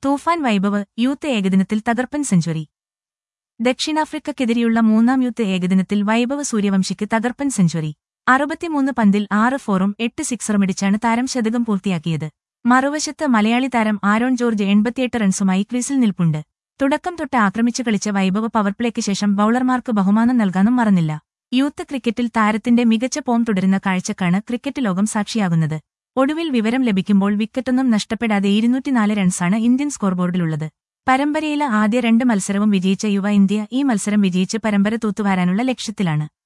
തൂഫാൻ Vaibhav youth ഏകദിനത്തിൽ തകർപ്പൻ century ദക്ഷിണാഫ്രിക്കയ്ക്കെതിരെയുള്ള മൂന്നാം യൂത്ത് ഏകദിനത്തിൽ വൈഭവ് സൂര്യവംശിക്ക് തകർപ്പൻ സെഞ്ചുറി അറുപത്തിമൂന്ന് പന്തിൽ ആറ് ഫോറും എട്ട് സിക്സറുമിടിച്ചാണ് താരം ശതകം പൂർത്തിയാക്കിയത് മറുവശത്ത് മലയാളി താരം ആരോൺ ജോർജ് എൺപത്തിയെട്ട് റൺസുമായി ക്രീസിൽ നിൽപ്പുണ്ട് തുടക്കം തൊട്ട് ആക്രമിച്ചു കളിച്ച വൈഭവ് പവർപ്ലേക്ക് ശേഷം ബൌളർമാർക്ക് ബഹുമാനം നൽകാനും മറന്നില്ല യൂത്ത് ക്രിക്കറ്റിൽ താരത്തിന്റെ മികച്ച പോം തുടരുന്ന കാഴ്ചക്കാണ് ക്രിക്കറ്റ് ലോകം സാക്ഷിയാകുന്നത് ഒടുവിൽ വിവരം ലഭിക്കുമ്പോൾ വിക്കറ്റൊന്നും നഷ്ടപ്പെടാതെ ഇരുന്നൂറ്റിനാല് റൺസാണ് ഇന്ത്യൻ സ്കോർബോർഡിലുള്ളത് പരമ്പരയിലെ ആദ്യ രണ്ട് മത്സരവും വിജയിച്ച യുവ ഇന്ത്യ ഈ മത്സരം വിജയിച്ച് പരമ്പര തൂത്തുവാരാനുള്ള ലക്ഷ്യത്തിലാണ്